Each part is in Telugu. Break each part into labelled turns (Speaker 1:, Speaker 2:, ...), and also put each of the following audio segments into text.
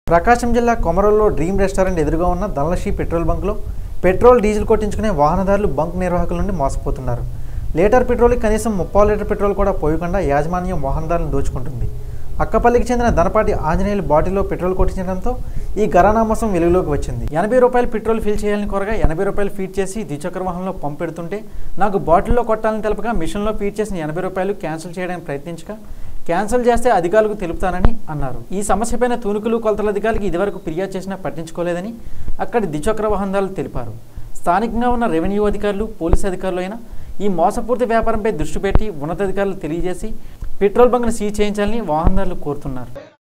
Speaker 1: ప్రకాశం జిల్లా కొమరంలో డ్రీమ్ రెస్టారెంట్ ఎదురుగా ఉన్న ధనలక్ష్మి పెట్రోల్ బంక్లో పెట్రోల్ డీజిల్ కొట్టించుకునే వాహనదారులు బంక్ నిర్వాహకుల నుండి మోసపోతున్నారు లీటర్ పెట్రోల్కి కనీసం ముప్పై లీటర్ పెట్రోల్ కూడా పోయకుండా యాజమాన్యం వాహనదారులను దోచుకుంటుంది అక్కపల్లికి చెందిన ధనపాటి ఆంజనేయులు బాటిల్లో పెట్రోల్ కొట్టించడంతో ఈ గరానా మోసం వెలుగులోకి వచ్చింది ఎనభై రూపాయలు పెట్రోల్ ఫిల్ చేయాలని కోరగా ఎనభై రూపాయలు ఫీడ్ చేసి ద్విచక్ర వాహనంలో పంపు పెడుతుంటే నాకు బాటిల్లో కొట్టాలని తెలపగా మిషన్లో ఫీడ్ చేసిన ఎనభై రూపాయలు క్యాన్సిల్ చేయడానికి ప్రయత్నించగా క్యాన్సిల్ చేస్తే అధికారులకు తెలుపుతానని అన్నారు ఈ సమస్యపైన తూనుకులు కొలతల అధికారులకు ఇదివరకు ఫిర్యాదు చేసినా పట్టించుకోలేదని అక్కడి ద్విచక్ర వాహనదారులు తెలిపారు స్థానికంగా ఉన్న రెవెన్యూ అధికారులు పోలీసు అధికారులు అయినా ఈ మోసపూరిత వ్యాపారంపై దృష్టి పెట్టి ఉన్నతాధికారులు తెలియజేసి పెట్రోల్ బంక్ను సీజ్ చేయించాలని వాహనదారులు కోరుతున్నారు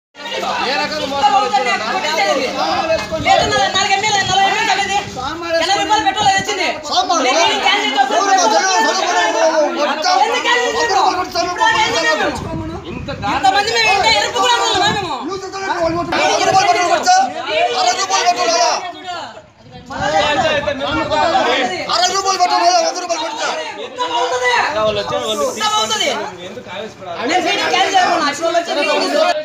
Speaker 2: లేదు నా- నాలుగు ఎంఎల్ నలభై ఎంఎల్ తగ్గింది ఎనభై రూపాయలు పెట్రోల్ అది వచ్చింది నేను ఇది క్యాన్సిల్ చేస్తాను. ఎందుకు క్యాన్సిల్ చేస్తావు? ఇప్పుడు ఆ క్యాన్సిల్ చేస్తావు. ఇంతమంది మేము ఇంటే ఎరుపు కూడా ఉన్నామా మేము? ఉత్తమం అవుతుంది. ఉత్తమం అవుతుంది. నేను ఫీడింగ్ క్యాన్సిల్ చేస్తాను. అసలు వచ్చి ఫీడింగ్ తీసుకో.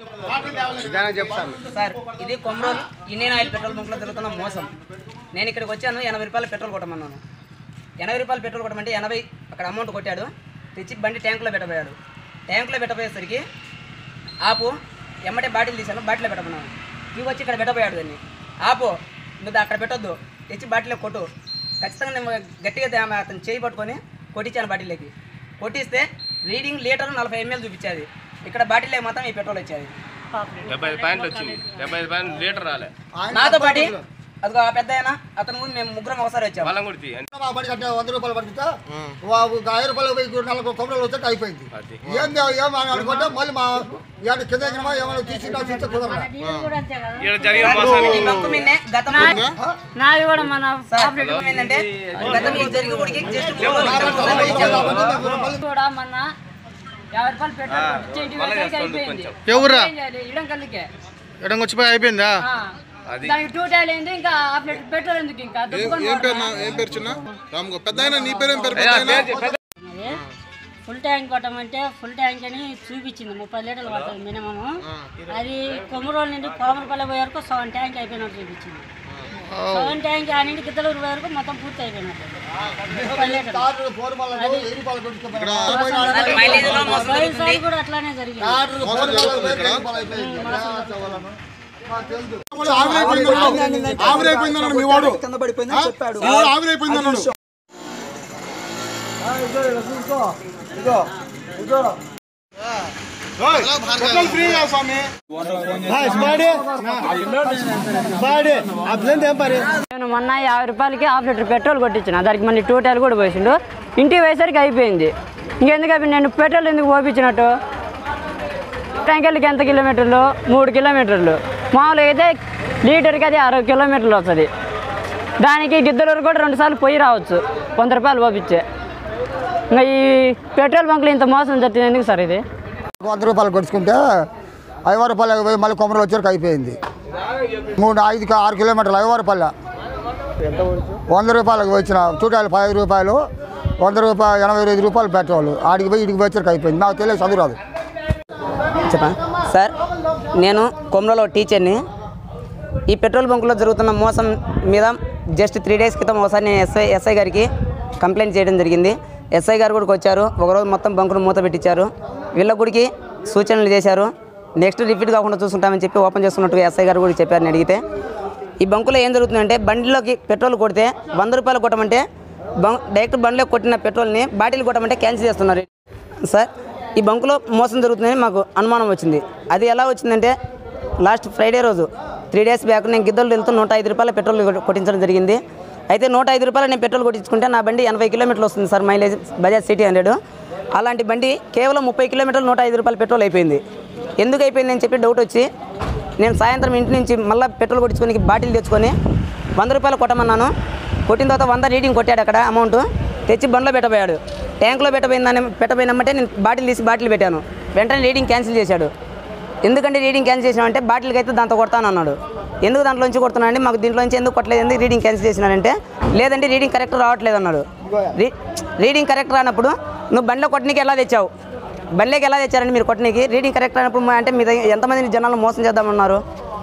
Speaker 3: సార్ ఇది కొమరోలు ఇండియన్ ఆయిల్ పెట్రోల్ బంక్లో జరుగుతున్న మోసం నేను ఇక్కడికి వచ్చాను ఎనభై రూపాయలు పెట్రోల్ కొట్టమన్నాను ఎనభై రూపాయలు పెట్రోల్ కొట్టమంటే ఎనభై అక్కడ అమౌంట్ కొట్టాడు తెచ్చి బండి ట్యాంకులో పెట్టబోయాడు ట్యాంకులో పెట్టబోయేసరికి ఆపు ఎమ్మటే బాటిల్ తీశాను బాటిల్లో పెట్టమన్నాను ఇవి వచ్చి ఇక్కడ పెట్టబోయాడు దాన్ని ఆపు నువ్వు అక్కడ పెట్టొద్దు తెచ్చి బాటిల్లో కొట్టు ఖచ్చితంగా నేను గట్టిగా దా- అతను చేయి పట్టుకొని కొట్టించాను బాటిల్లోకి కొట్టిస్తే రీడింగ్ లీటర్ నలభై ఎంఎల్ చూపించేది ఇక్కడ బాటిల్లో మాత్రం ఈ పెట్రోల్ వచ్చేది
Speaker 4: డెబ్బై ఐదు పాయింట్లు వచ్చింది డెబ్బై ఐదు పాయింట్లు లీటర్ రాలే
Speaker 3: నాతో పాటు అదిగో ఆ పెద్ద ఆయన అతను కూడా మేము ముగ్గురం ఒకసారి వచ్చాము
Speaker 4: వాళ్ళం కొడితే
Speaker 5: మా బడి కట్టిన వంద రూపాయలు పడితే ఐదు రూపాయలు వెయ్యి నాలుగు కొమ్మలు వచ్చి అయిపోయింది
Speaker 4: అది.
Speaker 5: ఏంది ఏమని అనుకుంటే మళ్ళీ మా ఏడు కింద ఎగినమా ఏమైనా తీసి చూస్తే కుదరదు
Speaker 4: ఇక్కడ జరిగిన మోసానికి
Speaker 3: ఈ బంకు మీదనే గతంలో
Speaker 6: నాది కూడా మన
Speaker 3: సార్ బంకు ఏంటంటే గతంలో ఈ జరిగిన ఊరికి జస్ట్
Speaker 6: కూడా మొన్న యాభై రూపాయలు పెట్రోల్ కొట్టి ఇంటికి
Speaker 4: మళ్ళా
Speaker 6: వచ్చేసరికి
Speaker 4: చేసుకోండి
Speaker 6: అయిపోయింది
Speaker 4: కొంచెం.
Speaker 7: ఎవరా
Speaker 6: ఏం చేయాలి? ఇడం కల్లికే
Speaker 7: ఎడం వచ్చిపోయి అయిపోయిందా
Speaker 6: ఆ.
Speaker 4: అది.
Speaker 6: దానికి టూ టైల్ అయింది ఇంకా హాఫ్ లీటర్ పెట్రోల్ ఎందుకు ఇంకా దుబ్బుకొని
Speaker 7: ఏం పేరు
Speaker 6: పోవడమా?
Speaker 7: నా- ఏం పేరు చిన్న రామ్ పెద్ద ఆయన నీ పేరు ఏం పేరు
Speaker 4: అయ్యా,
Speaker 7: పెద్ద ఆయన?
Speaker 4: పేరు చెప్పు.
Speaker 6: అది ఫుల్ ట్యాంక్ కొట్టమంటే ఫుల్ ట్యాంక్ అని చూపించింది ముప్పై లీటర్లు పడుతుంది మినిమం అది కొమ్మరోలు నుండి కోమరపల్లి పోయే వరకు సగం ట్యాంక్ అయిపోయినట్టు చూపించింది సగం ట్యాంక్ ఆ నుండి గిద్దలూరు పోయే వరకు మొత్తం పూర్తి అయిపోయినట్టు ముప్పై లీటర్లు
Speaker 5: ఫోర్ మళ్ళీ వెయ్యి రూపాయలు పెట్టుకోవాలి
Speaker 3: సార్ మైలేజ్ లో మోసం జరుగుతుంది
Speaker 6: పోయినసారి కూడా అట్లానే జరిగింది
Speaker 5: ఫోర్ మళ్ళీ వెయ్యి రూపాయలు అయిపోయింది మాకు తెలుసు
Speaker 7: ఆవిరైపోయిందన్నాడు ఆవిరైపోయిందన్నాడు మీ వాడు ఆ? మీ వాడు ఆవిరైపోయిందన్నాడు ఓయ్, పెట్రోల్ ఫ్రీ కదా స్వామి
Speaker 6: నేను మొన్న యాభై రూపాయలకి హాఫ్ లీటర్ పెట్రోల్ కొట్టించిన దానికి మళ్ళీ టూ టైల్ కూడా పోసిండు ఇంటికి పోయేసరికి అయిపోయింది ఇంకెందుకు అయిపోయింది నేను పెట్రోల్ ఎందుకు పోపించినట్టు ట్యాంకర్లకి ఎంత కిలోమీటర్లు మూడు కిలోమీటర్లు మామూలుగా అయితే లీటర్కి అది అరవై కిలోమీటర్లు వస్తుంది దానికి గిద్దలూరు కూడా రెండు సార్లు పోయి రావచ్చు వంద రూపాయలు పోపించే ఇంకా ఈ పెట్రోల్ బంకులు ఇంత మోసం జరిగింది ఎందుకు సార్ ఇది
Speaker 5: వంద రూపాయలు కొట్టుకుంటే ఐదు రూపాయలు పోయి మళ్ళీ కొమ్మలు వచ్చేసరికి అయిపోయింది మూడు ఐదు కి- ఆరు కిలోమీటర్లు ఐదు రూపాయల వంద రూపాయలకు వచ్చిన చూడాలి పది రూపాయలు వంద రూపాయలు ఎనభై ఐదు రూపాయలు పెట్రోల్ ఆడికి పోయి ఇడికి వచ్చరికి అయిపోయింది నాకు తెలియదు చదువు రాదు
Speaker 3: చెప్పా సార్ నేను కొమరలో టీచర్ని ఈ పెట్రోల్ బంకులో జరుగుతున్న మోసం మీద జస్ట్ త్రీ డేస్ క్రితం ఒకసారి నేను ఎస్ఐ ఎస్ఐ గారికి కంప్లైంట్ చేయడం జరిగింది ఎస్ఐ గారు కూడా వచ్చారు ఒకరోజు మొత్తం బంకును మూత పెట్టించారు వీళ్ళ గుడికి సూచనలు చేశారు నెక్స్ట్ రిపీట్ కాకుండా చూసుకుంటామని చెప్పి ఓపెన్ చేసుకున్నట్టుగా ఎస్ఐ గారు కూడా చెప్పారని అడిగితే ఈ బంకులో ఏం జరుగుతుందంటే బండిలోకి పెట్రోల్ కొడితే వంద రూపాయలు కొట్టమంటే బం డైరెక్ట్ బండిలో కొట్టిన పెట్రోల్ని బాటిల్ కొట్టమంటే క్యాన్సిల్ చేస్తున్నారు సార్ ఈ బంకులో మోసం జరుగుతుందని మాకు అనుమానం వచ్చింది అది ఎలా వచ్చిందంటే లాస్ట్ ఫ్రైడే రోజు త్రీ డేస్ బ్యాక్ నేను గిద్దలు వెళ్తూ నూట ఐదు రూపాయల పెట్రోల్ కొ- కొట్టించడం జరిగింది అయితే నూట ఐదు రూపాయలు నేను పెట్రోల్ కొట్టించుకుంటే నా బండి ఎనభై కిలోమీటర్లు వస్తుంది sir mileage Bajaj city hundred అలాంటి బండి కేవలం ముప్పై కిలోమీటర్లు నూట ఐదు రూపాయల పెట్రోల్ అయిపోయింది ఎందుకు అయిపోయింది అని చెప్పి డౌట్ వచ్చి నేను సాయంత్రం ఇంటి నుంచి మళ్ళీ పెట్రోల్ కొట్టించుకొని బాటిల్ తెచ్చుకొని వంద రూపాయలు కొట్టమన్నాను కొట్టిన తర్వాత వంద రీడింగ్ కొట్టాడు అక్కడ అమౌంట్ తెచ్చి బండ్లో పెట్టబోయాడు ట్యాంక్లో పెట్టబోయిందని పెట్టబోయినమ్మంటే నేను బాటిల్ తీసి బాటిల్ పెట్టాను వెంటనే రీడింగ్ క్యాన్సిల్ చేశాడు ఎందుకంటే రీడింగ్ క్యాన్సిల్ చేసినామంటే బాటిల్కి అయితే దాంతో కొడతాను అన్నాడు ఎందుకు దాంట్లోంచి కొడుతున్నానండి మాకు దీంట్లోంచి ఎందుకు కొట్టలేదు ఎందుకు రీడింగ్ క్యాన్సిల్ చేసినానంటే లేదంటే రీడింగ్ కరెక్ట్ రావట్లేదు అన్నాడు రీ రీడింగ్ కరెక్ట్ రానప్పుడు నువ్వు బండిలో కొట్టనీకి ఎలా తెచ్చావు బండిలోకి ఎలా తెచ్చారండి మీరు కొట్టనీకి రీడింగ్ కరెక్ట్ అయినప్పుడు మా- అంటే మీ దగ్గర ఎంతమంది జనాలను మోసం చేద్దామన్నారు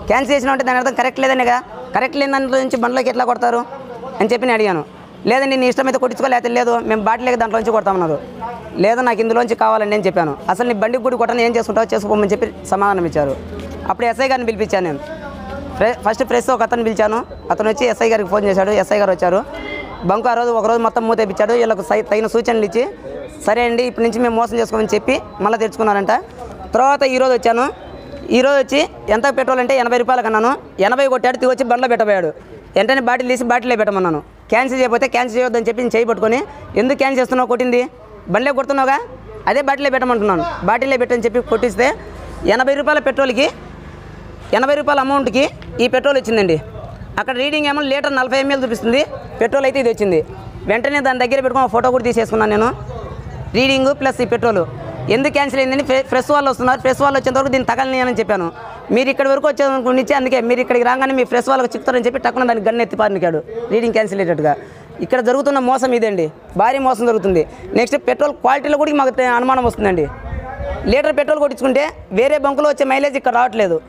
Speaker 3: క్యాన్సిల్ చేసిన అంటే దాని అర్థం కరెక్ట్ లేదనే కదా కరెక్ట్ లేని దాంట్లో నుంచి బండ్లోకి ఎట్లా కొడతారు అని చెప్పి నేను అడిగాను లేదండి నీ ఇష్టం అయితే కొట్టించుకో లేకపోతే లేదు మేము బాటిలేక దాంట్లో నుంచి కొడతామన్నారు లేదా నాకు ఇందులోంచి కావాలండి అని చెప్పాను అసలు నీ బండికి కూడా కొట్టని ఏం చేసుకుంటావో చేసుకోమని చెప్పి సమాధానం ఇచ్చారు అప్పుడు ఎస్ఐ గారిని పిలిపించాను నేను ఫ్రె ఫస్ట్ ప్రెస్ ఒక అతను పిలిచాను అతను వచ్చి ఎస్ఐ గారికి ఫోన్ చేశాడు ఎస్ఐ గారు వచ్చారు బంకు ఆ రోజు ఒక రోజు మొత్తం మూతేపించాడు వీళ్ళకు సై తగిన సూచనలు ఇచ్చి సరే అండి ఇప్పటి నుంచి మేము మోసం చేసుకోమని చెప్పి మళ్ళీ తెచ్చుకున్నారంట తర్వాత ఈరోజు వచ్చాను ఈరోజు వచ్చి ఎంత పెట్రోల్ అంటే ఎనభై రూపాయలకు అన్నాను ఎనభై కొట్టాడు తిరిగి వచ్చి బండ్లో పెట్టబోయాడు వెంటనే బాటిల్ తీసి బాటిల్లో పెట్టమన్నాను క్యాన్సిల్ చేయకపోతే క్యాన్సిల్ చేయొద్దని చెప్పి నేను చేయి పట్టుకొని ఎందుకు క్యాన్సిల్ చేస్తున్నావు కొట్టింది బండ్లే కొడుతున్నావుగా అదే బాటిల్లో పెట్టమంటున్నాను బాటిల్లో పెట్టని చెప్పి కొట్టిస్తే ఎనభై రూపాయల పెట్రోల్కి ఎనభై రూపాయల అమౌంట్కి ఈ పెట్రోల్ వచ్చిందండి అక్కడ రీడింగ్ ఏమో లీటర్ నలభై ఎంఎల్ చూపిస్తుంది పెట్రోల్ అయితే ఇది వచ్చింది వెంటనే దాని దగ్గర పెట్టుకుని ఒక ఫోటో కూడా తీసేసుకున్నాను నేను రీడింగ్ ప్లస్ ఈ పెట్రోల్ ఎందుకు క్యాన్సిల్ అయిందని ఫ్రె- ఫ్రెష్ వాళ్ళు వస్తున్నారు ఫ్రెష్ వాళ్ళు వచ్చేంత వరకు దీన్ని తగలని అని చెప్పాను మీరు ఇక్కడి వరకు వచ్చే అందుకే మీరు ఇక్కడికి రాగానే మీ ఫ్రెష్ వాళ్ళకి చెప్తారని చెప్పి టక్కున దాన్ని గన్ను ఎత్తి పారినికాడు రీడింగ్ క్యాన్సిల్ అయ్యేటట్టుగా ఇక్కడ జరుగుతున్న మోసం ఇదండి భారీ మోసం జరుగుతుంది నెక్స్ట్ పెట్రోల్ క్వాలిటీలో కూడా మాకు తె- అనుమానం వస్తుందండి లీటర్ పెట్రోల్ కొట్టించుకుంటే వేరే బంకులో వచ్చే మైలేజ్ ఇక్కడ రావట్లేదు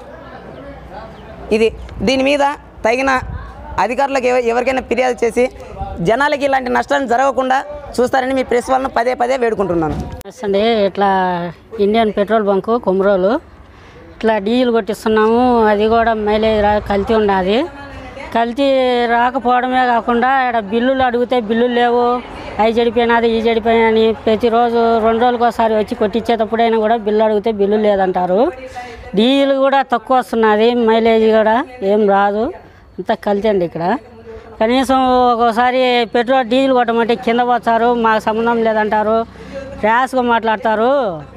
Speaker 3: ఇది దీని మీద తగిన అధికారులకు ఎవ- ఎవరికైనా ఫిర్యాదు చేసి జనాలకి ఇలాంటి నష్టాలు జరగకుండా చూస్తారని మీ ప్రెస్ వాళ్ళని పదే పదే వేడుకుంటున్నాను
Speaker 6: అండి ఇట్లా ఇండియన్ పెట్రోల్ బంకు కుమ్రోలు ఇట్లా డీజిల్ కొట్టిస్తున్నాము అది కూడా మైలేజ్ రా కల్తీ ఉన్నది కల్తీ రాకపోవడమే కాకుండా ఇక్కడ బిల్లులు అడిగితే బిల్లులు లేవు అవి చెడిపోయినది ఈ చెడిపోయినా అని ప్రతిరోజు రెండు రోజులకు ఒకసారి వచ్చి కొట్టించేటప్పుడైనా కూడా బిల్లు అడిగితే బిల్లు లేదంటారు డీజిల్ కూడా తక్కువ వస్తున్నది మైలేజ్ కూడా ఏం రాదు అంతా కల్తీ అండి ఇక్కడ కనీసం ఒక్కోసారి పెట్రోల్ డీజిల్ కొట్టమంటే కింద పోతారు మాకు సంబంధం లేదంటారు ర్యాష్గా మాట్లాడతారు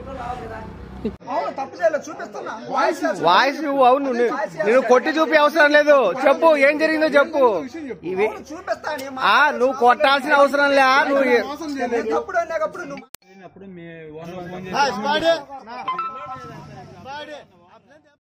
Speaker 8: వాయిస్ నువ్వు అవును ని- నేను కొట్టి చూపి అవసరం లేదు చెప్పు ఏం జరిగిందో చెప్పు ఇవి ఆ నువ్వు కొట్టాల్సిన అవసరం లే నువ్వు
Speaker 7: బాడీ బాడీ